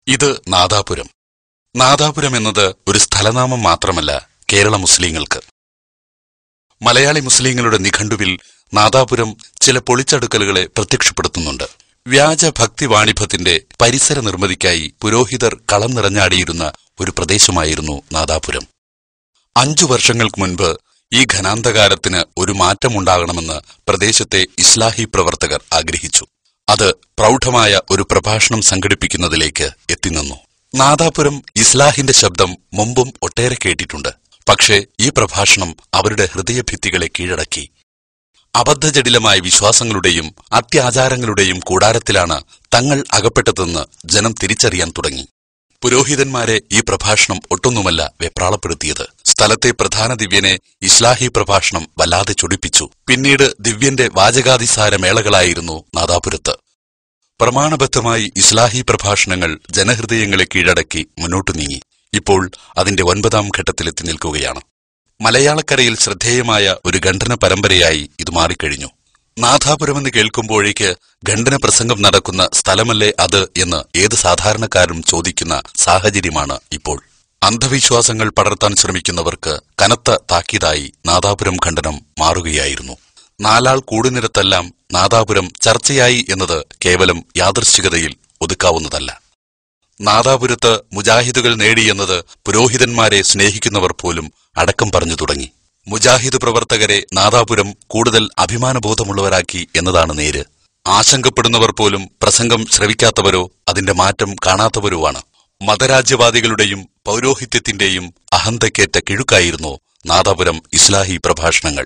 ഇത് നാദാപുരം നാദാപുരം എന്നത് ഒരു സ്ഥലനാമം മാത്രമല്ല കേരള മുസ്ലിങ്ങൾക്ക് മലയാളി മുസ്ലിങ്ങളുടെ നിഘണ്ടുവിൽ നാദാപുരം ചില പൊളിച്ചടുക്കലുകളെ പ്രത്യക്ഷപ്പെടുത്തുന്നുണ്ട് വ്യാജ ഭക്തി വാണിഭത്തിന്റെ പരിസര നിർമ്മിതിക്കായി പുരോഹിതർ കളം നിറഞ്ഞാടിയിരുന്ന ഒരു പ്രദേശമായിരുന്നു നാദാപുരം അഞ്ചു വർഷങ്ങൾക്ക് മുൻപ് ഈ ഘനാന്തകാരത്തിന് ഒരു മാറ്റമുണ്ടാകണമെന്ന് പ്രദേശത്തെ ഇസ്ലാഹി പ്രവർത്തകർ ആഗ്രഹിച്ചു അത് പ്രൗഢമായ ഒരു പ്രഭാഷണം സംഘടിപ്പിക്കുന്നതിലേക്ക് എത്തിനിന്നു നാദാപുരം ഇസ്ലാഹിന്റെ ശബ്ദം മുമ്പും ഒട്ടേറെ കേട്ടിട്ടുണ്ട് പക്ഷേ ഈ പ്രഭാഷണം അവരുടെ ഹൃദയഭിത്തികളെ കീഴടക്കി അബദ്ധജടിലമായ വിശ്വാസങ്ങളുടെയും അത്യാചാരങ്ങളുടെയും കൂടാരത്തിലാണ് തങ്ങൾ അകപ്പെട്ടതെന്ന് ജനം തിരിച്ചറിയാൻ തുടങ്ങി പുരോഹിതന്മാരെ ഈ പ്രഭാഷണം ഒട്ടൊന്നുമല്ല വെപ്രാളപ്പെടുത്തിയത് സ്ഥലത്തെ പ്രധാന ദിവ്യനെ ഇസ്ലാഹി പ്രഭാഷണം വല്ലാതെ ചൊടിപ്പിച്ചു പിന്നീട് ദിവ്യന്റെ വാചകാതിസാര മേളകളായിരുന്നു നാദാപുരത്ത് പ്രമാണബദ്ധമായി ഇസ്ലാഹി പ്രഭാഷണങ്ങൾ ജനഹൃദയങ്ങളെ കീഴടക്കി മുന്നോട്ടു നീങ്ങി ഇപ്പോൾ അതിന്റെ ഒൻപതാം ഘട്ടത്തിലെത്തി നിൽക്കുകയാണ് മലയാളക്കരയിൽ ശ്രദ്ധേയമായ ഒരു ഖണ്ഡന പരമ്പരയായി ഇത് മാറിക്കഴിഞ്ഞു നാഥാപുരമെന്ന് കേൾക്കുമ്പോഴേക്ക് ഖണ്ഡന പ്രസംഗം നടക്കുന്ന സ്ഥലമല്ലേ അത് എന്ന് ഏത് സാധാരണക്കാരും ചോദിക്കുന്ന സാഹചര്യമാണ് ഇപ്പോൾ അന്ധവിശ്വാസങ്ങൾ പടർത്താൻ ശ്രമിക്കുന്നവർക്ക് കനത്ത താക്കീതായി നാദാപുരം ഖണ്ഡനം മാറുകയായിരുന്നു നാലാൾ കൂടുന്നിടത്തെല്ലാം നാദാപുരം ചർച്ചയായി എന്നത് കേവലം യാദൃശ്ചികതയിൽ ഒതുക്കാവുന്നതല്ല നാദാപുരത്ത് മുജാഹിദുകൾ നേടിയെന്നത് പുരോഹിതന്മാരെ സ്നേഹിക്കുന്നവർ പോലും അടക്കം പറഞ്ഞു തുടങ്ങി മുജാഹിദ് പ്രവർത്തകരെ നാദാപുരം കൂടുതൽ അഭിമാനബോധമുള്ളവരാക്കി എന്നതാണ് നേര് ആശങ്കപ്പെടുന്നവർ പോലും പ്രസംഗം ശ്രവിക്കാത്തവരോ അതിന്റെ മാറ്റം കാണാത്തവരോ ആണ് മതരാജ്യവാദികളുടെയും പൗരോഹിത്യത്തിന്റെയും അഹന്തയ്ക്കേറ്റ കിഴുക്കായിരുന്നു നാദാപുരം ഇസ്ലാഹി പ്രഭാഷണങ്ങൾ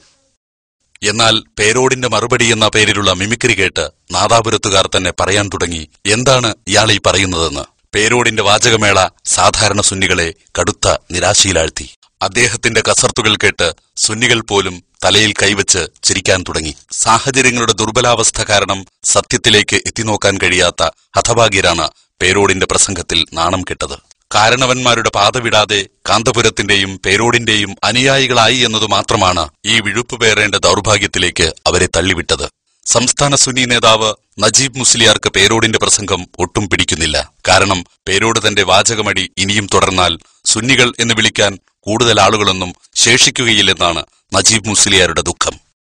എന്നാൽ പേരോടിന്റെ മറുപടി എന്ന പേരിലുള്ള മിമിക്രി കേട്ട് നാദാപുരത്തുകാർ തന്നെ പറയാൻ തുടങ്ങി എന്താണ് ഇയാൾ ഈ പറയുന്നതെന്ന് പേരോടിന്റെ വാചകമേള സാധാരണ സുന്നികളെ കടുത്ത നിരാശയിലാഴ്ത്തി അദ്ദേഹത്തിന്റെ കസർത്തുകൾ കേട്ട് സുന്നികൾ പോലും തലയിൽ കൈവച്ച് ചിരിക്കാൻ തുടങ്ങി സാഹചര്യങ്ങളുടെ ദുർബലാവസ്ഥ കാരണം സത്യത്തിലേക്ക് എത്തിനോക്കാൻ കഴിയാത്ത ഹതഭാഗ്യരാണ് പേരോടിന്റെ പ്രസംഗത്തിൽ നാണം കെട്ടത് കാരണവന്മാരുടെ പാത വിടാതെ കാന്തപുരത്തിന്റെയും പേരോടിന്റെയും അനുയായികളായി എന്നതു മാത്രമാണ് ഈ വിഴുപ്പ് പേറേണ്ട ദൗർഭാഗ്യത്തിലേക്ക് അവരെ തള്ളിവിട്ടത് സംസ്ഥാന സുന്നി നേതാവ് നജീബ് മുസ്ലിയാർക്ക് പേരോടിന്റെ പ്രസംഗം ഒട്ടും പിടിക്കുന്നില്ല കാരണം പേരോട് തന്റെ വാചകമടി ഇനിയും തുടർന്നാൽ സുന്നികൾ എന്ന് വിളിക്കാൻ കൂടുതൽ ആളുകളൊന്നും ശേഷിക്കുകയില്ലെന്നാണ് നജീബ് മുസ്ലിയാരുടെ ദുഃഖം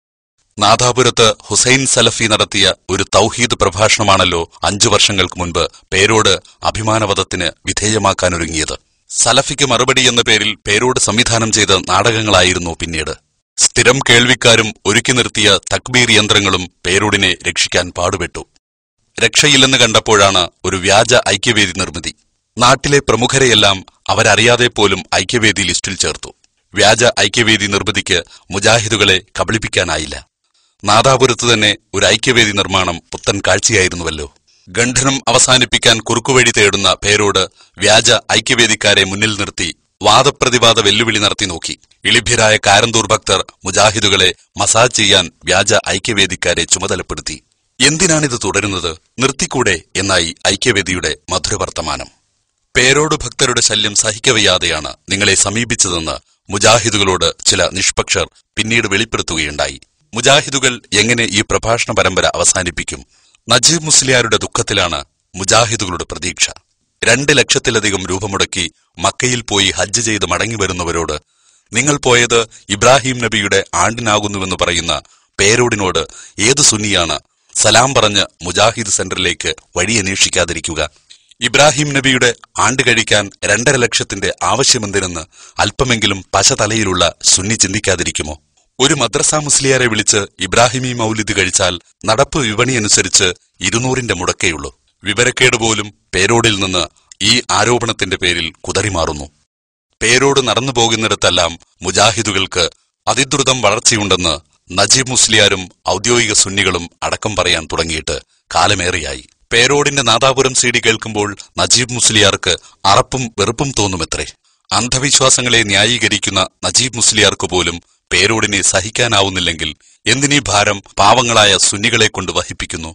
നാദാപുരത്ത് ഹുസൈൻ സലഫി നടത്തിയ ഒരു തൗഹീദ് പ്രഭാഷണമാണല്ലോ അഞ്ചു വർഷങ്ങൾക്ക് മുൻപ് പേരോട് അഭിമാനവധത്തിന് വിധേയമാക്കാനൊരുങ്ങിയത് സലഫിക്ക് മറുപടി എന്ന പേരിൽ പേരോട് സംവിധാനം ചെയ്ത നാടകങ്ങളായിരുന്നു പിന്നീട് സ്ഥിരം കേൾവിക്കാരും ഒരുക്കി നിർത്തിയ തക്ബീർ യന്ത്രങ്ങളും പേരോടിനെ രക്ഷിക്കാൻ പാടുപെട്ടു രക്ഷയില്ലെന്ന് കണ്ടപ്പോഴാണ് ഒരു വ്യാജ ഐക്യവേദി നിർമ്മിതി നാട്ടിലെ പ്രമുഖരെയെല്ലാം അവരറിയാതെ പോലും ഐക്യവേദി ലിസ്റ്റിൽ ചേർത്തു വ്യാജ ഐക്യവേദി നിർമ്മിതിക്ക് മുജാഹിദുകളെ കബളിപ്പിക്കാനായില്ല നാദാപുരത്ത് തന്നെ ഒരു ഐക്യവേദി നിർമ്മാണം പുത്തൻ കാഴ്ചയായിരുന്നുവല്ലോ ഗണ്ഡനം അവസാനിപ്പിക്കാൻ കുറുക്കുവഴി തേടുന്ന പേരോട് വ്യാജ ഐക്യവേദിക്കാരെ മുന്നിൽ നിർത്തി വാദപ്രതിവാദ വെല്ലുവിളി നടത്തി നോക്കി ഇളിഭ്യരായ കാരന്തൂർ ഭക്തർ മുജാഹിദുകളെ മസാജ് ചെയ്യാൻ വ്യാജ ഐക്യവേദിക്കാരെ ചുമതലപ്പെടുത്തി എന്തിനാണിത് തുടരുന്നത് നിർത്തിക്കൂടെ എന്നായി ഐക്യവേദിയുടെ മധുരവർത്തമാനം പേരോട് ഭക്തരുടെ ശല്യം സഹിക്കവയ്യാതെയാണ് നിങ്ങളെ സമീപിച്ചതെന്ന് മുജാഹിദുകളോട് ചില നിഷ്പക്ഷർ പിന്നീട് വെളിപ്പെടുത്തുകയുണ്ടായി മുജാഹിദുകൾ എങ്ങനെ ഈ പ്രഭാഷണ പരമ്പര അവസാനിപ്പിക്കും നജീബ് മുസ്ലിയാരുടെ ദുഃഖത്തിലാണ് മുജാഹിദുകളുടെ പ്രതീക്ഷ രണ്ട് ലക്ഷത്തിലധികം രൂപ മുടക്കി മക്കയിൽ പോയി ഹജ്ജ് ചെയ്ത് മടങ്ങി വരുന്നവരോട് നിങ്ങൾ പോയത് ഇബ്രാഹിം നബിയുടെ ആണ്ടിനാകുന്നുവെന്ന് പറയുന്ന പേരോടിനോട് ഏത് സുന്നിയാണ് സലാം പറഞ്ഞ് മുജാഹിദ് സെന്ററിലേക്ക് വഴി അന്വേഷിക്കാതിരിക്കുക ഇബ്രാഹിം നബിയുടെ ആണ്ട് കഴിക്കാൻ രണ്ടര ലക്ഷത്തിന്റെ ആവശ്യമെന്തിനെന്ന് അല്പമെങ്കിലും പശ തലയിലുള്ള സുന്നി ചിന്തിക്കാതിരിക്കുമോ ഒരു മദ്രസ മുസ്ലിയാരെ വിളിച്ച് ഇബ്രാഹിമി മൗലിദ് കഴിച്ചാൽ നടപ്പ് വിപണി അനുസരിച്ച് ഇരുന്നൂറിന്റെ മുടക്കേയുള്ളൂ വിവരക്കേട് പോലും പേരോടിൽ നിന്ന് ഈ ആരോപണത്തിന്റെ പേരിൽ കുതറിമാറുന്നു പേരോട് നടന്നു പോകുന്നിടത്തെല്ലാം മുജാഹിദുകൾക്ക് അതിദ്രുതം വളർച്ചയുണ്ടെന്ന് നജീബ് മുസ്ലിയാരും ഔദ്യോഗിക സുന്നികളും അടക്കം പറയാൻ തുടങ്ങിയിട്ട് കാലമേറെയായി പേരോടിന്റെ നാദാപുരം സി ഡി കേൾക്കുമ്പോൾ നജീബ് മുസ്ലിയാർക്ക് അറപ്പും വെറുപ്പും തോന്നുമത്രേ അന്ധവിശ്വാസങ്ങളെ ന്യായീകരിക്കുന്ന നജീബ് മുസ്ലിയാർക്ക് പോലും പേരോടിനെ സഹിക്കാനാവുന്നില്ലെങ്കിൽ എന്തിനീ ഭാരം പാവങ്ങളായ സുന്നികളെ കൊണ്ട് വഹിപ്പിക്കുന്നു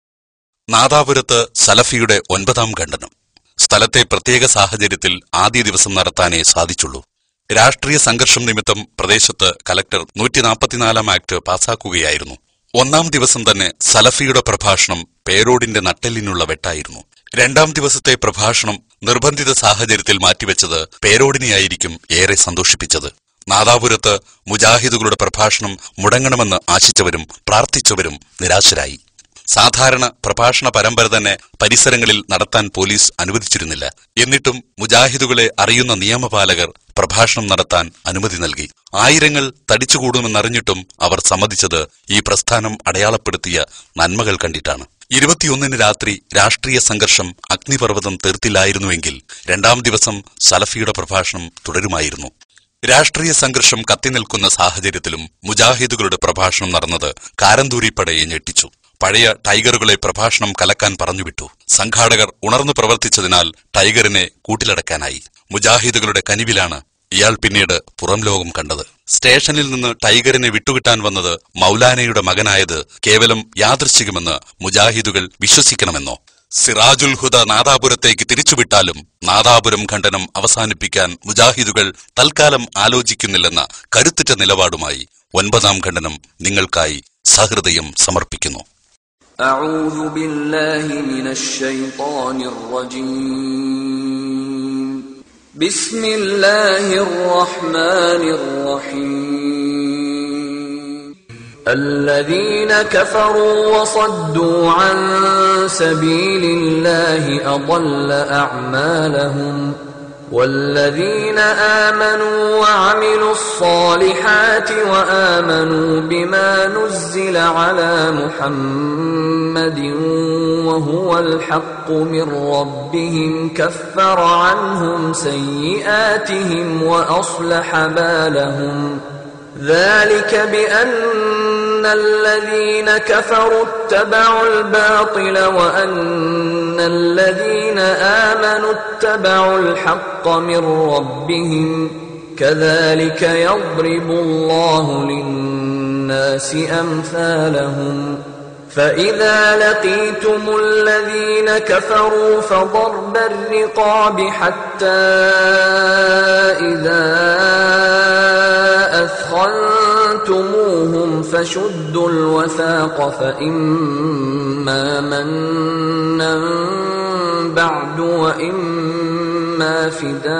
നാദാപുരത്ത് സലഫിയുടെ ഒൻപതാം ഖണ്ഡനം സ്ഥലത്തെ പ്രത്യേക സാഹചര്യത്തിൽ ആദ്യ ദിവസം നടത്താനേ സാധിച്ചുള്ളൂ രാഷ്ട്രീയ സംഘർഷം നിമിത്തം പ്രദേശത്ത് കലക്ടർ നൂറ്റി നാൽപ്പത്തിനാലാം ആക്ട് പാസാക്കുകയായിരുന്നു ഒന്നാം ദിവസം തന്നെ സലഫിയുടെ പ്രഭാഷണം പേരോടിന്റെ നട്ടെല്ലിനുള്ള വെട്ടായിരുന്നു രണ്ടാം ദിവസത്തെ പ്രഭാഷണം നിർബന്ധിത സാഹചര്യത്തിൽ മാറ്റിവെച്ചത് പേരോടിനെയായിരിക്കും ഏറെ സന്തോഷിപ്പിച്ചത് നാദാപുരത്ത് മുജാഹിദുകളുടെ പ്രഭാഷണം മുടങ്ങണമെന്ന് ആശിച്ചവരും പ്രാർത്ഥിച്ചവരും നിരാശരായി സാധാരണ പ്രഭാഷണ പരമ്പര തന്നെ പരിസരങ്ങളിൽ നടത്താൻ പോലീസ് അനുവദിച്ചിരുന്നില്ല എന്നിട്ടും മുജാഹിദുകളെ അറിയുന്ന നിയമപാലകർ പ്രഭാഷണം നടത്താൻ അനുമതി നൽകി ആയിരങ്ങൾ തടിച്ചുകൂടുമെന്നറിഞ്ഞിട്ടും അവർ സമ്മതിച്ചത് ഈ പ്രസ്ഥാനം അടയാളപ്പെടുത്തിയ നന്മകൾ കണ്ടിട്ടാണ് ഇരുപത്തിയൊന്നിന് രാത്രി രാഷ്ട്രീയ സംഘർഷം അഗ്നിപർവ്വതം തീർത്തില്ലായിരുന്നുവെങ്കിൽ രണ്ടാം ദിവസം സലഫിയുടെ പ്രഭാഷണം തുടരുമായിരുന്നു രാഷ്ട്രീയ സംഘർഷം കത്തിനിൽക്കുന്ന സാഹചര്യത്തിലും മുജാഹിദുകളുടെ പ്രഭാഷണം നടന്നത് കാരന്തൂരിപ്പടയെ ഞെട്ടിച്ചു പഴയ ടൈഗറുകളെ പ്രഭാഷണം കലക്കാൻ പറഞ്ഞുവിട്ടു സംഘാടകർ ഉണർന്നു പ്രവർത്തിച്ചതിനാൽ ടൈഗറിനെ കൂട്ടിലടക്കാനായി മുജാഹിദുകളുടെ കനിവിലാണ് ഇയാൾ പിന്നീട് പുറം ലോകം കണ്ടത് സ്റ്റേഷനിൽ നിന്ന് ടൈഗറിനെ വിട്ടുകിട്ടാൻ വന്നത് മൗലാനയുടെ മകനായത് കേവലം യാദൃശ്ചികമെന്ന് മുജാഹിദുകൾ വിശ്വസിക്കണമെന്നോ സിറാജുൽ ഹുദ നാദാപുരത്തേക്ക് തിരിച്ചുവിട്ടാലും നാദാപുരം ഖണ്ഡനം അവസാനിപ്പിക്കാൻ മുജാഹിദുകൾ തൽക്കാലം ആലോചിക്കുന്നില്ലെന്ന കരുത്തുറ്റ നിലപാടുമായി ഒൻപതാം ഖണ്ഡനം നിങ്ങൾക്കായി സഹൃദയം സമർപ്പിക്കുന്നു أعوذ بالله من الشيطان الرجيم بسم الله الرحمن الرحيم الذين كفروا وصدوا عن سبيل الله أضل أعمالهم والذين آمنوا وعملوا الصالحات وآمنوا بما نزل على محمد وهو الحق من ربهم كفر عنهم سيئاتهم وأصلح بالهم ذلك بأن الذين كفروا اتبعوا الباطل وأن الذين آمنوا اتبعوا الحق من ربهم كذلك يضرب الله للناس أمثالهم فإذا لقيتم الذين كفروا فضرب الرقاب حتى إذا أثخنتموهم فشدوا الوثاق فإما منا بعد وإما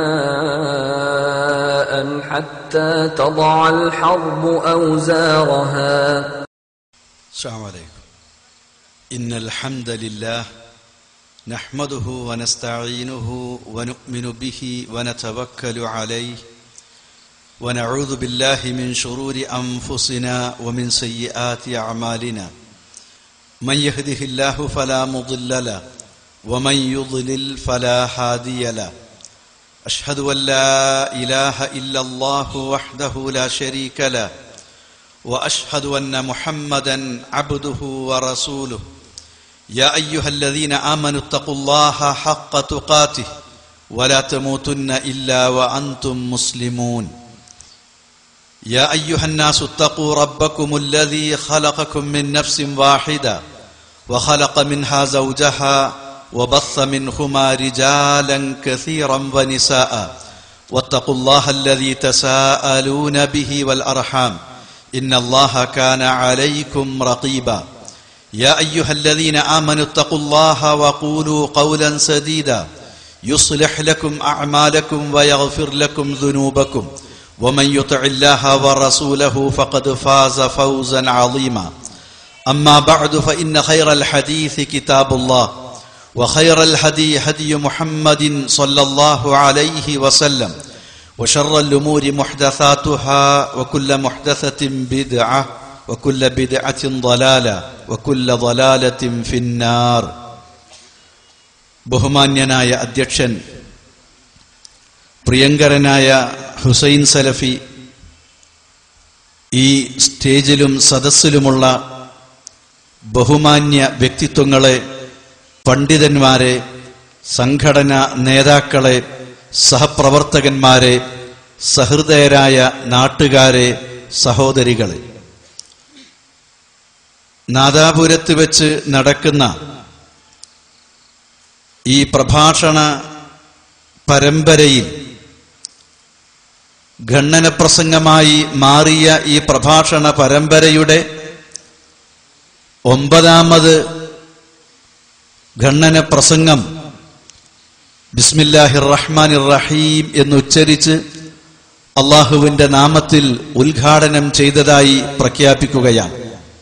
فداء حتى تضع الحرب أوزارها السلام عليكم إن الحمد لله نحمده ونستعينه ونؤمن به ونتوكل عليه ونعوذ بالله من شرور أنفسنا ومن سيئات أعمالنا من يهده الله فلا مضل له ومن يضلل فلا هادي له أشهد أن لا إله إلا الله وحده لا شريك له واشهد ان محمدا عبده ورسوله يا ايها الذين امنوا اتقوا الله حق تقاته ولا تموتن الا وانتم مسلمون يا ايها الناس اتقوا ربكم الذي خلقكم من نفس واحده وخلق منها زوجها وبث منهما رجالا كثيرا ونساء واتقوا الله الذي تساءلون به والارحام ان الله كان عليكم رقيبا يا ايها الذين امنوا اتقوا الله وقولوا قولا سديدا يصلح لكم اعمالكم ويغفر لكم ذنوبكم ومن يطع الله ورسوله فقد فاز فوزا عظيما اما بعد فان خير الحديث كتاب الله وخير الهدي هدي محمد صلى الله عليه وسلم وشر الأمور محدثاتها وكل محدثة بدعة وكل بدعة ضلالة وكل ضلالة في النار ബഹുമാന്യനായ അധ്യക്ഷൻ പ്രിയങ്കരനായ ഹുസൈൻ സലഫി ഈ സ്റ്റേജിലും സദസ്സിലുമുള്ള ബഹുമാന്യ വ്യക്തിത്വങ്ങളെ പണ്ഡിതന്മാരെ സംഘടനാ നേതാക്കളെ സഹപ്രവർത്തകന്മാരെ സഹൃദയരായ നാട്ടുകാരെ സഹോദരികളെ നാദാപുരത്ത് വെച്ച് നടക്കുന്ന ഈ പ്രഭാഷണ പരമ്പരയിൽ ഖണ്ഡന പ്രസംഗമായി മാറിയ ഈ പ്രഭാഷണ പരമ്പരയുടെ ഒമ്പതാമത് ഖണ്ഡന പ്രസംഗം ബിസ്മില്ലാഹിർ റഹ്മാൻ റഹീം എന്ന് ഉച്ചരിച്ച് അള്ളാഹുവിന്റെ നാമത്തിൽ ഉദ്ഘാടനം ചെയ്തതായി പ്രഖ്യാപിക്കുകയാണ്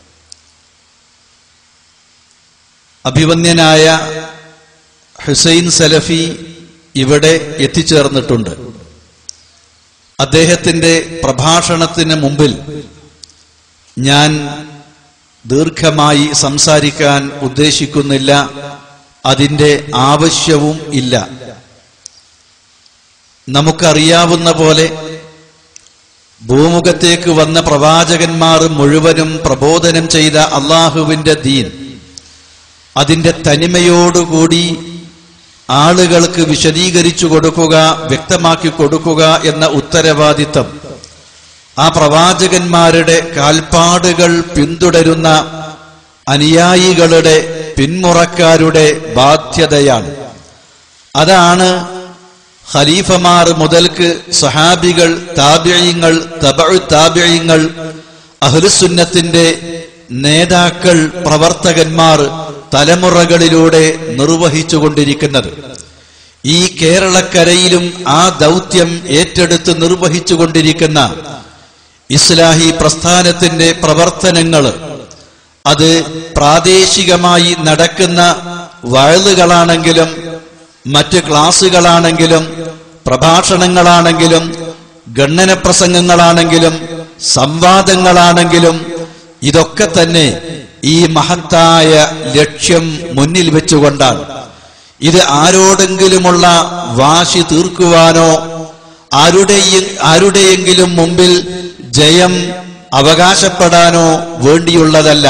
അഭിവന്യനായ ഹുസൈൻ സലഫി ഇവിടെ എത്തിച്ചേർന്നിട്ടുണ്ട് അദ്ദേഹത്തിന്റെ പ്രഭാഷണത്തിന് മുമ്പിൽ ഞാൻ ദീർഘമായി സംസാരിക്കാൻ ഉദ്ദേശിക്കുന്നില്ല അതിന്റെ ആവശ്യവും ഇല്ല നമുക്കറിയാവുന്ന പോലെ ഭൂമുഖത്തേക്ക് വന്ന പ്രവാചകന്മാർ മുഴുവനും പ്രബോധനം ചെയ്ത അള്ളാഹുവിന്റെ ദീൻ അതിന്റെ തനിമയോടുകൂടി ആളുകൾക്ക് വിശദീകരിച്ചു കൊടുക്കുക വ്യക്തമാക്കി കൊടുക്കുക എന്ന ഉത്തരവാദിത്തം ആ പ്രവാചകന്മാരുടെ കാൽപ്പാടുകൾ പിന്തുടരുന്ന അനുയായികളുടെ പിന്മുറക്കാരുടെ ബാധ്യതയാണ് അതാണ് ഖലീഫമാർ മുതൽക്ക് സഹാബികൾ താബിയങ്ങൾ തബഴ് താബിയങ്ങൾ അഹ്ലുസുന്നത്തിന്റെ നേതാക്കൾ പ്രവർത്തകന്മാർ തലമുറകളിലൂടെ നിർവഹിച്ചുകൊണ്ടിരിക്കുന്നത് ഈ കേരളക്കരയിലും ആ ദൗത്യം ഏറ്റെടുത്ത് നിർവഹിച്ചുകൊണ്ടിരിക്കുന്ന ഇസ്ലാഹി പ്രസ്ഥാനത്തിന്റെ പ്രവർത്തനങ്ങൾ അത് പ്രാദേശികമായി നടക്കുന്ന വഴുതുകളാണെങ്കിലും മറ്റ് ക്ലാസുകളാണെങ്കിലും പ്രഭാഷണങ്ങളാണെങ്കിലും ഗണ്ണന പ്രസംഗങ്ങളാണെങ്കിലും സംവാദങ്ങളാണെങ്കിലും ഇതൊക്കെ തന്നെ ഈ മഹത്തായ ലക്ഷ്യം മുന്നിൽ വെച്ചുകൊണ്ടാണ് ഇത് ആരോടെങ്കിലുമുള്ള വാശി തീർക്കുവാനോ ആരുടെയും ആരുടെയെങ്കിലും മുമ്പിൽ ജയം അവകാശപ്പെടാനോ വേണ്ടിയുള്ളതല്ല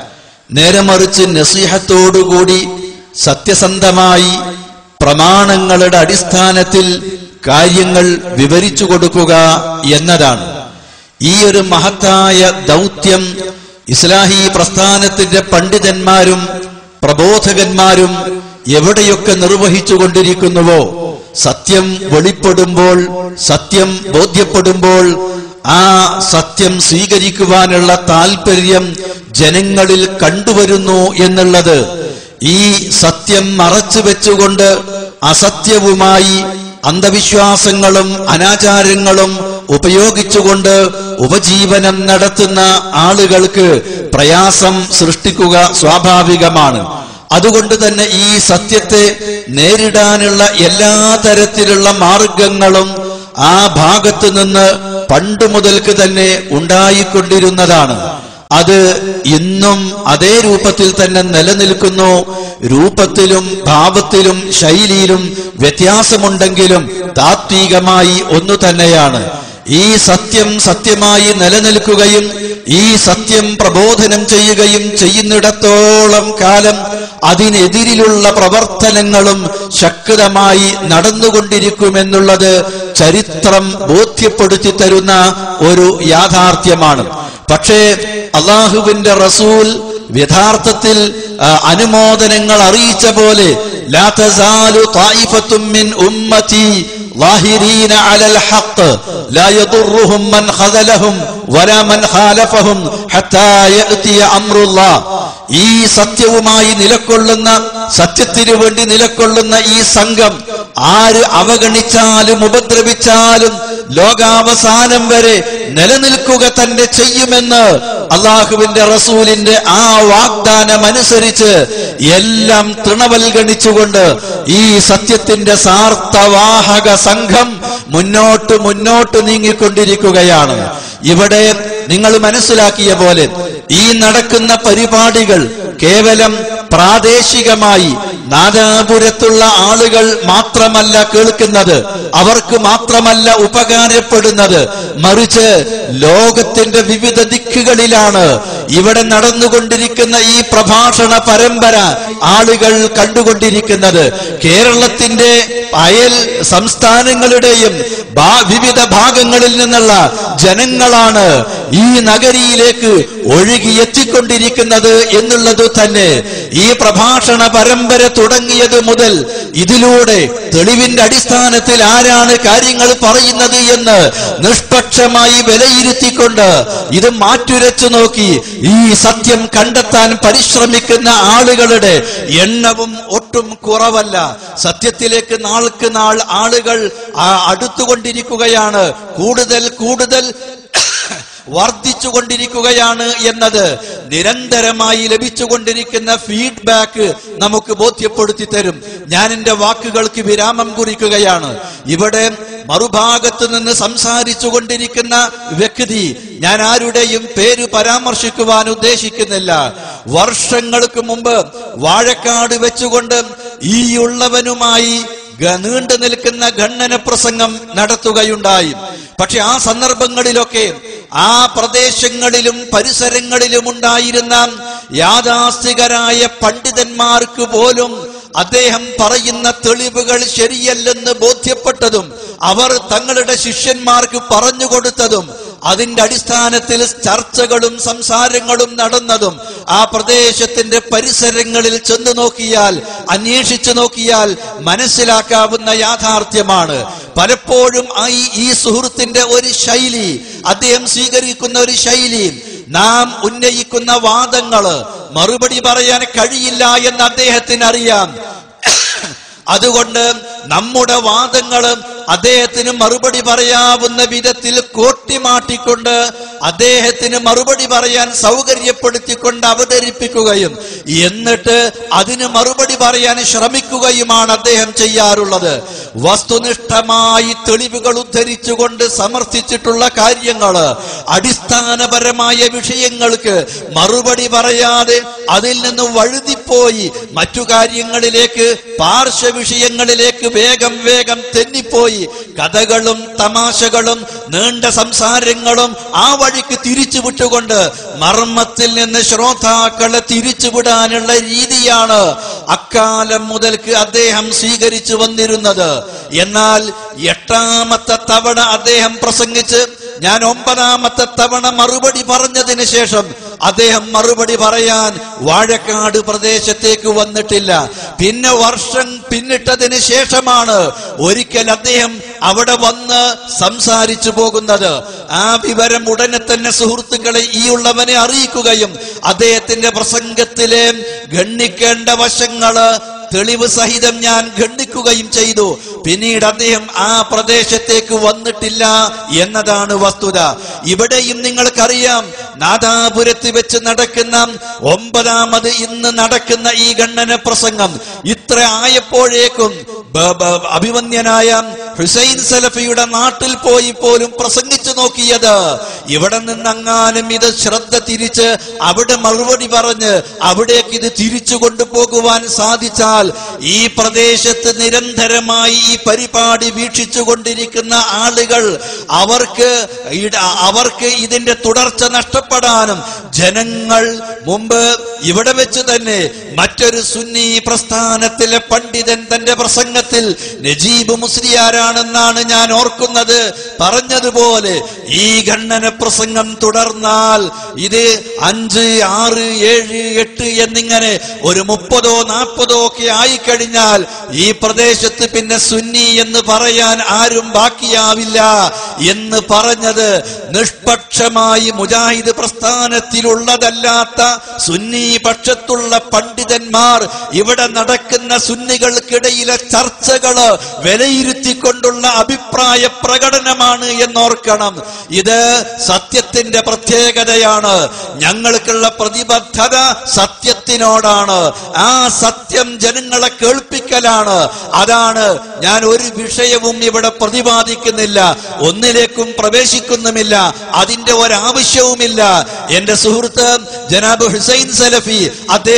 നേരെ മറിച്ച് നസീഹത്തോടുകൂടി സത്യസന്ധമായി പ്രമാണങ്ങളുടെ അടിസ്ഥാനത്തിൽ കാര്യങ്ങൾ വിവരിച്ചു കൊടുക്കുക എന്നതാണ് ഈ ഒരു മഹത്തായ ദൗത്യം ഇസ്ലാഹി പ്രസ്ഥാനത്തിന്റെ പണ്ഡിതന്മാരും പ്രബോധകന്മാരും എവിടെയൊക്കെ നിർവഹിച്ചു കൊണ്ടിരിക്കുന്നുവോ സത്യം വെളിപ്പെടുമ്പോൾ സത്യം ബോധ്യപ്പെടുമ്പോൾ ആ സത്യം സ്വീകരിക്കുവാനുള്ള താല്പര്യം ജനങ്ങളിൽ കണ്ടുവരുന്നു എന്നുള്ളത് ഈ സത്യം മറച്ചു വെച്ചുകൊണ്ട് അസത്യവുമായി അന്ധവിശ്വാസങ്ങളും അനാചാരങ്ങളും ഉപയോഗിച്ചുകൊണ്ട് ഉപജീവനം നടത്തുന്ന ആളുകൾക്ക് പ്രയാസം സൃഷ്ടിക്കുക സ്വാഭാവികമാണ് അതുകൊണ്ട് തന്നെ ഈ സത്യത്തെ നേരിടാനുള്ള എല്ലാ തരത്തിലുള്ള മാർഗങ്ങളും ആ ഭാഗത്ത് നിന്ന് പണ്ട് മുതൽക്ക് തന്നെ ഉണ്ടായിക്കൊണ്ടിരുന്നതാണ് അത് ഇന്നും അതേ രൂപത്തിൽ തന്നെ നിലനിൽക്കുന്നു രൂപത്തിലും ഭാവത്തിലും ശൈലിയിലും വ്യത്യാസമുണ്ടെങ്കിലും താത്വികമായി ഒന്നു തന്നെയാണ് ഈ സത്യം സത്യമായി നിലനിൽക്കുകയും ഈ സത്യം പ്രബോധനം ചെയ്യുകയും ചെയ്യുന്നിടത്തോളം കാലം അതിനെതിരിലുള്ള പ്രവർത്തനങ്ങളും ശക്തമായി നടന്നുകൊണ്ടിരിക്കുമെന്നുള്ളത് ചരിത്രം ബോധ്യപ്പെടുത്തി തരുന്ന ഒരു യാഥാർത്ഥ്യമാണ് പക്ഷേ അള്ളാഹുവിന്റെ റസൂൽ യഥാർത്ഥത്തിൽ ആ, അനുമോദനങ്ങൾ അറിയിച്ച പോലെ ലാ തസാലു ത്വായിഫത്തും മിൻ ഉമ്മത്തി ظاهرين على الحق لا يضرهم من خذلهم ولا من خالفهم حتى يأتي أمر الله ഈ സത്യവുമായി നിലകൊള്ളുന്ന സത്യത്തിനു വേണ്ടി നിലകൊള്ളുന്ന ഈ സംഘം ആര് അവഗണിച്ചാലും ഉപദ്രവിച്ചാലും ലോകാവസാനം വരെ നിലനിൽക്കുക തന്നെ ചെയ്യുമെന്ന് അള്ളാഹുവിന്റെ റസൂലിന്റെ ആ വാഗ്ദാനം അനുസരിച്ച് എല്ലാം തൃണവൽഗണിച്ചുകൊണ്ട് ഈ സത്യത്തിന്റെ സാർത്ഥവാഹക സംഘം മുന്നോട്ട് മുന്നോട്ട് നീങ്ങിക്കൊണ്ടിരിക്കുകയാണ് ഇവിടെ നിങ്ങൾ മനസ്സിലാക്കിയ പോലെ ഈ നടക്കുന്ന പരിപാടികൾ കേവലം പ്രാദേശികമായി നാദാപുരത്തുള്ള ആളുകൾ മാത്രമല്ല കേൾക്കുന്നത് അവർക്ക് മാത്രമല്ല ഉപകാരപ്പെടുന്നത് മറിച്ച് ലോകത്തിന്റെ വിവിധ ദിക്കുകളിലാണ് ഇവിടെ നടന്നുകൊണ്ടിരിക്കുന്ന ഈ പ്രഭാഷണ പരമ്പര ആളുകൾ കണ്ടുകൊണ്ടിരിക്കുന്നത് കേരളത്തിന്റെ അയൽ സംസ്ഥാനങ്ങളുടെയും ഭാ- വിവിധ ഭാഗങ്ങളിൽ നിന്നുള്ള ജനങ്ങളാണ് ഈ നഗരിയിലേക്ക് ഒഴുകി എത്തിക്കൊണ്ടിരിക്കുന്നത് എന്നുള്ളത് തന്നെ ഈ പ്രഭാഷണ പരമ്പര തുടങ്ങിയത് മുതൽ ഇതിലൂടെ തെളിവിന്റെ അടിസ്ഥാനത്തിൽ ആരാണ് കാര്യങ്ങൾ പറയുന്നത് എന്ന് നിഷ്പക്ഷമായി വിലയിരുത്തിക്കൊണ്ട് ഇത് മാറ്റുരച്ചു നോക്കി ഈ സത്യം കണ്ടെത്താൻ പരിശ്രമിക്കുന്ന ആളുകളുടെ എണ്ണവും ഒട്ടും കുറവല്ല സത്യത്തിലേക്ക് നാൾക്ക് നാൾ ആളുകൾ ആ, അടുത്തുകൊണ്ടിരിക്കുകയാണ് കൂടുതൽ കൂടുതൽ വർദ്ധിച്ചുകൊണ്ടിരിക്കുകയാണ് എന്നത് നിരന്തരമായി ലഭിച്ചുകൊണ്ടിരിക്കുന്ന ഫീഡ്ബാക്ക് നമുക്ക് ബോധ്യപ്പെടുത്തി തരും ഞാൻ എന്റെ വാക്കുകൾക്ക് വിരാമം കുറിക്കുകയാണ് ഇവിടെ മറുഭാഗത്ത് നിന്ന് സംസാരിച്ചു കൊണ്ടിരിക്കുന്ന വ്യക്തി ഞാൻ ആരുടെയും പേര് പരാമർശിക്കുവാൻ ഉദ്ദേശിക്കുന്നില്ല വർഷങ്ങൾക്ക് മുമ്പ് വാഴക്കാട് വെച്ചുകൊണ്ട് ഈ ഉള്ളവനുമായി ഗ- നീണ്ടു നിൽക്കുന്ന ഖണ്ഡന പ്രസംഗം നടത്തുകയുണ്ടായി പക്ഷെ ആ സന്ദർഭങ്ങളിലൊക്കെ ആ പ്രദേശങ്ങളിലും പരിസരങ്ങളിലും ഉണ്ടായിരുന്ന യാഥാസ്ഥികരായ പണ്ഡിതന്മാർക്ക് പോലും അദ്ദേഹം പറയുന്ന തെളിവുകൾ ശരിയല്ലെന്ന് ബോധ്യപ്പെട്ടതും അവർ തങ്ങളുടെ ശിഷ്യന്മാർക്ക് പറഞ്ഞുകൊടുത്തതും അതിന്റെ അടിസ്ഥാനത്തിൽ ചർച്ചകളും സംസാരങ്ങളും നടന്നതും ആ പ്രദേശത്തിന്റെ പരിസരങ്ങളിൽ ചെന്നു നോക്കിയാൽ അന്വേഷിച്ചു നോക്കിയാൽ മനസ്സിലാക്കാവുന്ന യാഥാർത്ഥ്യമാണ് പലപ്പോഴും ആ ഈ- ഈ സുഹൃത്തിന്റെ ഒരു ശൈലി അദ്ദേഹം സ്വീകരിക്കുന്ന ഒരു ശൈലി നാം ഉന്നയിക്കുന്ന വാദങ്ങള് മറുപടി പറയാൻ കഴിയില്ല എന്ന് അദ്ദേഹത്തിന് അറിയാം അതുകൊണ്ട് നമ്മുടെ വാദങ്ങള് അദ്ദേഹത്തിന് മറുപടി പറയാവുന്ന വിധത്തിൽ കോട്ടിമാട്ടിക്കൊണ്ട് അദ്ദേഹത്തിന് മറുപടി പറയാൻ സൗകര്യപ്പെടുത്തിക്കൊണ്ട് അവതരിപ്പിക്കുകയും എന്നിട്ട് അതിന് മറുപടി പറയാൻ ശ്രമിക്കുകയുമാണ് അദ്ദേഹം ചെയ്യാറുള്ളത് വസ്തുനിഷ്ഠമായി തെളിവുകൾ ഉദ്ധരിച്ചുകൊണ്ട് സമർത്ഥിച്ചിട്ടുള്ള കാര്യങ്ങള് അടിസ്ഥാനപരമായ വിഷയങ്ങൾക്ക് മറുപടി പറയാതെ അതിൽ നിന്ന് വഴുതിപ്പോയി മറ്റു കാര്യങ്ങളിലേക്ക് പാർശ്വ വിഷയങ്ങളിലേക്ക് വേഗം വേഗം തെന്നിപ്പോയി കഥകളും തമാശകളും നീണ്ട സംസാരങ്ങളും ആ വഴിക്ക് തിരിച്ചു വിട്ടുകൊണ്ട് മർമ്മത്തിൽ നിന്ന് ശ്രോതാക്കളെ തിരിച്ചുവിടാനുള്ള രീതിയാണ് അക്കാലം മുതൽക്ക് അദ്ദേഹം സ്വീകരിച്ചു വന്നിരുന്നത് എന്നാൽ എട്ടാമത്തെ തവണ അദ്ദേഹം പ്രസംഗിച്ച് ഞാൻ ഒമ്പതാമത്തെ തവണ മറുപടി പറഞ്ഞതിന് ശേഷം അദ്ദേഹം മറുപടി പറയാൻ വാഴക്കാട് പ്രദേശത്തേക്ക് വന്നിട്ടില്ല പിന്നെ വർഷം പിന്നിട്ടതിന് ശേഷമാണ് ഒരിക്കൽ അദ്ദേഹം അവിടെ വന്ന് സംസാരിച്ചു പോകുന്നത് ആ വിവരം ഉടനെ തന്നെ സുഹൃത്തുക്കളെ ഈ ഉള്ളവനെ അറിയിക്കുകയും അദ്ദേഹത്തിന്റെ പ്രസംഗത്തിലെ ഗണ്ണിക്കേണ്ട വശങ്ങള് തെളിവ് സഹിതം ഞാൻ ഖണ്ഡിക്കുകയും ചെയ്തു പിന്നീട് അദ്ദേഹം ആ പ്രദേശത്തേക്ക് വന്നിട്ടില്ല എന്നതാണ് വസ്തുത ഇവിടെയും നിങ്ങൾക്കറിയാം നാദാപുരത്ത് വെച്ച് നടക്കുന്ന ഒമ്പതാമത് ഇന്ന് നടക്കുന്ന ഈ ഗണ്ണന പ്രസംഗം ഇത്ര ആയപ്പോഴേക്കും ബ- ബ- അഭിമന്യനായ ഹുസൈൻ സലഫിയുടെ നാട്ടിൽ പോയി പോലും പ്രസംഗിച്ചു നോക്കിയത് ഇവിടെ നിന്നങ്ങാനും ഇത് ശ്രദ്ധ തിരിച്ച് അവിടെ മറുപടി പറഞ്ഞ് അവിടേക്ക് ഇത് തിരിച്ചു കൊണ്ടുപോകുവാൻ സാധിച്ചാൽ ഈ പ്രദേശത്ത് നിരന്തരമായി ഈ പരിപാടി വീക്ഷിച്ചു കൊണ്ടിരിക്കുന്ന ആളുകൾ അവർക്ക് ഇട- അവർക്ക് ഇതിന്റെ തുടർച്ച നഷ്ടപ്പെടാനും ജനങ്ങൾ മുമ്പ് ഇവിടെ വെച്ച് തന്നെ മറ്റൊരു സുന്നി പ്രസ്ഥാനത്തിലെ പണ്ഡിതൻ തന്റെ പ്രസംഗത്തിൽ നജീബ് മുസ്ലിയാരാണെന്നാണ് ഞാൻ ഓർക്കുന്നത് പറഞ്ഞതുപോലെ ഈ ഖണ്ഡന പ്രസംഗം തുടർന്നാൽ ഇത് അഞ്ച് ആറ് ഏഴ് എട്ട് എന്നിങ്ങനെ ഒരു മുപ്പതോ നാൽപ്പതോ ഒക്കെ ആയിക്കഴിഞ്ഞാൽ ഈ പ്രദേശത്ത് പിന്നെ സുന്നി എന്ന് പറയാൻ ആരും ബാക്കിയാവില്ല എന്ന് പറഞ്ഞത് നിഷ്പക്ഷമായി മുജാഹിദ് പ്രസ്ഥാനത്തിലുള്ളതല്ലാത്ത സുന്നി പക്ഷത്തുള്ള പണ്ഡിതന്മാർ ഇവിടെ നടക്കുന്ന സുന്നികൾക്കിടയിലെ ചർച്ചകള് വിലയിരുത്തിക്കൊണ്ടുള്ള അഭിപ്രായ പ്രകടനമാണ് എന്നോർക്കണം ഇത് സത്യത്തിന്റെ പ്രത്യേകതയാണ് ഞങ്ങൾക്കുള്ള പ്രതിബദ്ധത സത്യത്തിനോടാണ് ആ സത്യം ജനങ്ങളെ കേൾപ്പിക്കലാണ് അതാണ് ഞാൻ ഒരു വിഷയവും ഇവിടെ പ്രതിപാദിക്കുന്നില്ല ഒന്നിലേക്കും പ്രവേശിക്കുന്നുമില്ല അതിന്റെ ഒരാവശ്യവുമില്ല എന്റെ സുഹൃത്ത് ജനാബ് ഹുസൈൻ സലഫി അദ്ദേഹം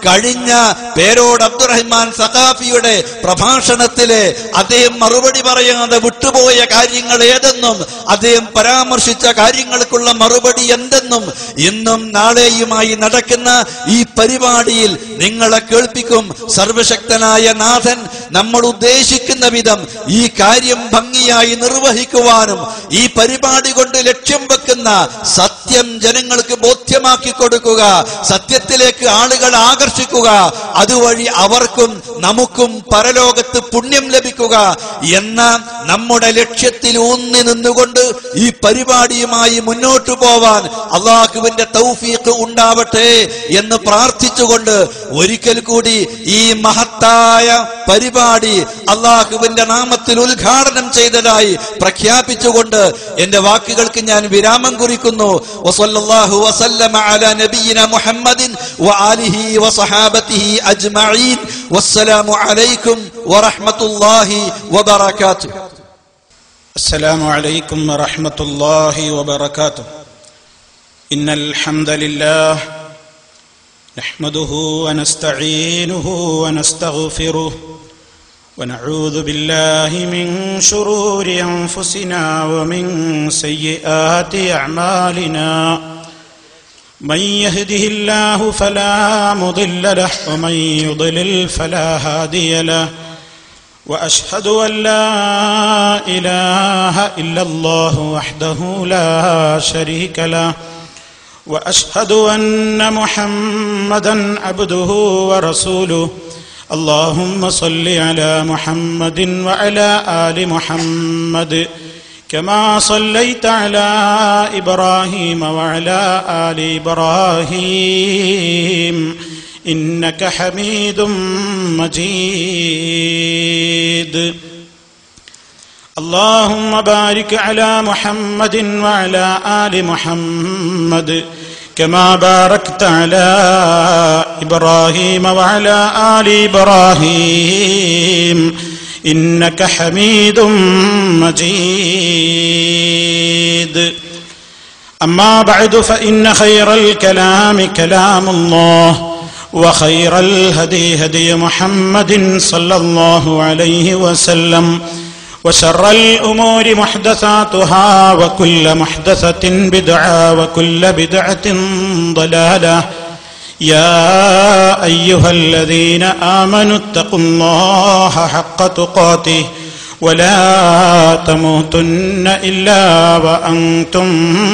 കഴിഞ്ഞ പേരോട് അബ്ദുറഹ്മാൻ സഖാഫിയുടെ പ്രഭാഷണത്തിലെ അദ്ദേഹം മറുപടി പറയാതെ വിട്ടുപോയ കാര്യങ്ങൾ ഏതെന്നും അദ്ദേഹം പരാമർശിച്ച കാര്യങ്ങൾക്കുള്ള മറുപടി എന്തെന്നും ഇന്നും നാളെയുമായി നടക്കുന്ന ഈ പരിപാടിയിൽ നിങ്ങളെ കേൾപ്പിക്കും സർവശക്തനായ നാഥൻ നമ്മൾ ഉദ്ദേശിക്കുന്ന വിധം ഈ കാര്യം ഭംഗിയായി നിർവഹിക്കുവാനും ഈ പരിപാടി കൊണ്ട് ലക്ഷ്യം വെക്കുന്ന സത്യം ജനങ്ങൾക്ക് ബോധ്യമാക്കി കൊടുക്കുക സത്യത്തിലേക്ക് ആളുകൾ ആകർഷിക്കുക അതുവഴി അവർക്കും നമുക്കും പരലോകത്ത് പുണ്യം ലഭിക്കുക എന്ന നമ്മുടെ ലക്ഷ്യത്തിൽ ഊന്നി നിന്നുകൊണ്ട് ഈ പരിപാടിയുമായി മുന്നോട്ടു പോവാൻ അള്ളാഹുവിന്റെ തൗഫീഖ് ഉണ്ടാവട്ടെ എന്ന് പ്രാർത്ഥിച്ചുകൊണ്ട് ഒരിക്കൽ കൂടി ഈ മഹത്തായ പരിപാടി അള്ളാഹുവിന്റെ നാമത്തിൽ ഉദ്ഘാടനം ചെയ്തതായി പ്രഖ്യാപിച്ചുകൊണ്ട് എന്റെ വാക്കുകൾക്ക് ഞാൻ വിരാമം കുറിക്കുന്നു വസല്ലല്ലാഹു വസല്ലമ അലാ നബിയിന മുഹമ്മദിൻ വആലിഹി വസഹാബത്തിഹി അജ്മഈൻ വസ്സലാമു അലൈക്കും വറഹ്മത്തുള്ളാഹി വബറകാതുഹു السلام عليكم ورحمة الله وبركاته إن الحمد لله نحمده ونستعينه ونستغفره ونعوذ بالله من شرور أنفسنا ومن سيئات أعمالنا من يهده الله فلا مضل له ومن يضلل فلا هادي له واشهد ان لا اله الا الله وحده لا شريك له واشهد ان محمدا عبده ورسوله اللهم صل على محمد وعلى ال محمد كما صليت على ابراهيم وعلى ال ابراهيم انك حميد مجيد اللهم بارك على محمد وعلى ال محمد كما باركت على ابراهيم وعلى ال ابراهيم انك حميد مجيد اما بعد فان خير الكلام كلام الله وخير الهدي هدي محمد صلى الله عليه وسلم وشر الامور محدثاتها وكل محدثه بدعه وكل بدعه ضلاله يا ايها الذين امنوا اتقوا الله حق تقاته ولا تموتن الا وانتم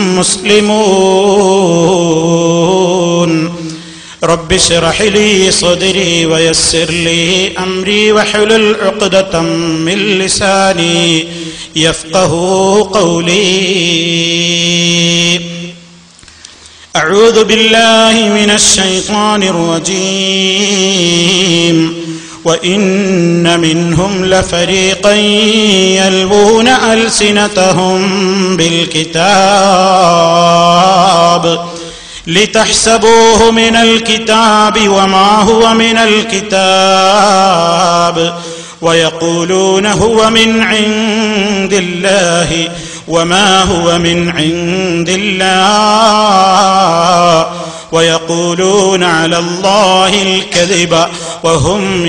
مسلمون رب اشرح لي صدري ويسر لي امري واحلل عقدة من لساني يفقه قولي اعوذ بالله من الشيطان الرجيم وان منهم لفريقا يلوون السنتهم بالكتاب لتحسبوه من الكتاب وما هو من الكتاب ويقولون هو من عند الله وما هو من عند الله ويقولون على الله الكذب وهم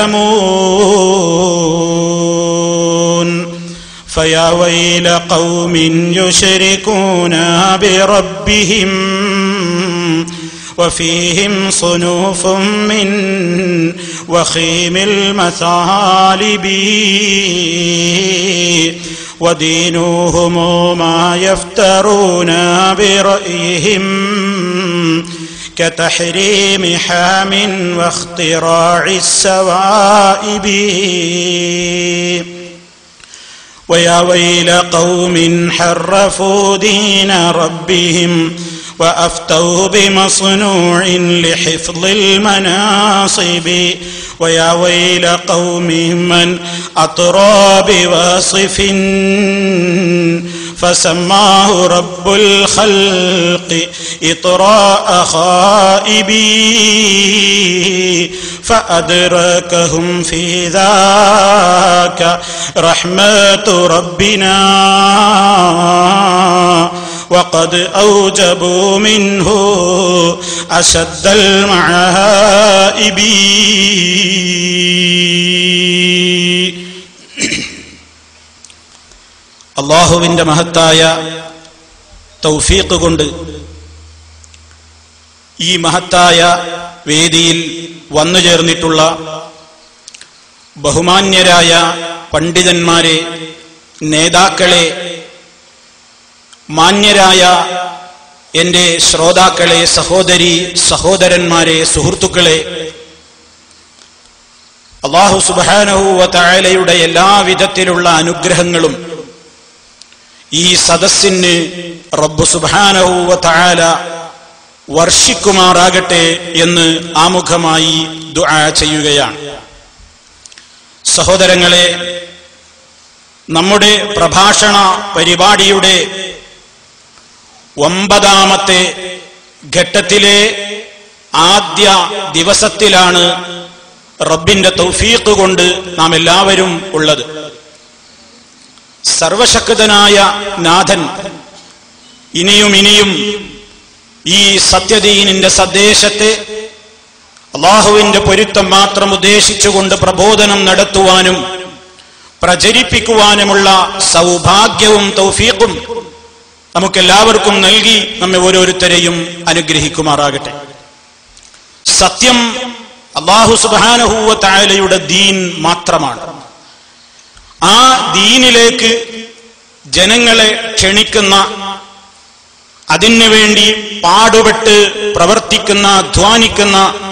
يعلمون فيا ويل قوم يشركون بربهم وفيهم صنوف من وخيم المثالب ودينهم ما يفترون برأيهم كتحريم حام واختراع السوائب ويا ويل قوم حرفوا دين ربهم وافتوا بمصنوع لحفظ المناصب ويا ويل قوم من اطرى بواصف فسماه رب الخلق اطراء خائبي فادركهم في ذاك رحمه ربنا وقد أوجبوا منه أشد المعائب അള്ളാഹുവിന്റെ മഹത്തായ തൗഫീഖ് കൊണ്ട് ഈ മഹത്തായ വേദിയിൽ വന്നു ചേർന്നിട്ടുള്ള ബഹുമാന്യരായ പണ്ഡിതന്മാരെ നേതാക്കളെ മാന്യരായ എന്റെ ശ്രോതാക്കളെ സഹോദരി സഹോദരന്മാരെ സുഹൃത്തുക്കളെ അള്ളാഹു സുബാനഹുവ തായാലയുടെ എല്ലാവിധത്തിലുള്ള അനുഗ്രഹങ്ങളും ഈ സദസ്സിന് റബ്ബു സുബാനഹുവ തായാല വർഷിക്കുമാറാകട്ടെ എന്ന് ആമുഖമായി ദുആ ചെയ്യുകയാണ് സഹോദരങ്ങളെ നമ്മുടെ പ്രഭാഷണ പരിപാടിയുടെ ഒമ്പതാമത്തെ ഘട്ടത്തിലെ ആദ്യ ദിവസത്തിലാണ് റബ്ബിന്റെ തൗഫീഖ് കൊണ്ട് നാം എല്ലാവരും ഉള്ളത് സർവശക്തനായ നാഥൻ ഇനിയും ഇനിയും ഈ സത്യദീനിന്റെ സന്ദേശത്തെ അള്ളാഹുവിന്റെ പൊരുത്തം മാത്രം ഉദ്ദേശിച്ചുകൊണ്ട് പ്രബോധനം നടത്തുവാനും പ്രചരിപ്പിക്കുവാനുമുള്ള സൗഭാഗ്യവും തൗഫീഖും നമുക്കെല്ലാവർക്കും നൽകി നമ്മെ ഓരോരുത്തരെയും അനുഗ്രഹിക്കുമാറാകട്ടെ സത്യം അള്ളാഹു സുബാനഹൂവ തായാലയുടെ ദീൻ മാത്രമാണ് ആ ദീനിലേക്ക് ജനങ്ങളെ ക്ഷണിക്കുന്ന അതിനു വേണ്ടി പാടുപെട്ട് പ്രവർത്തിക്കുന്ന അധ്വാനിക്കുന്ന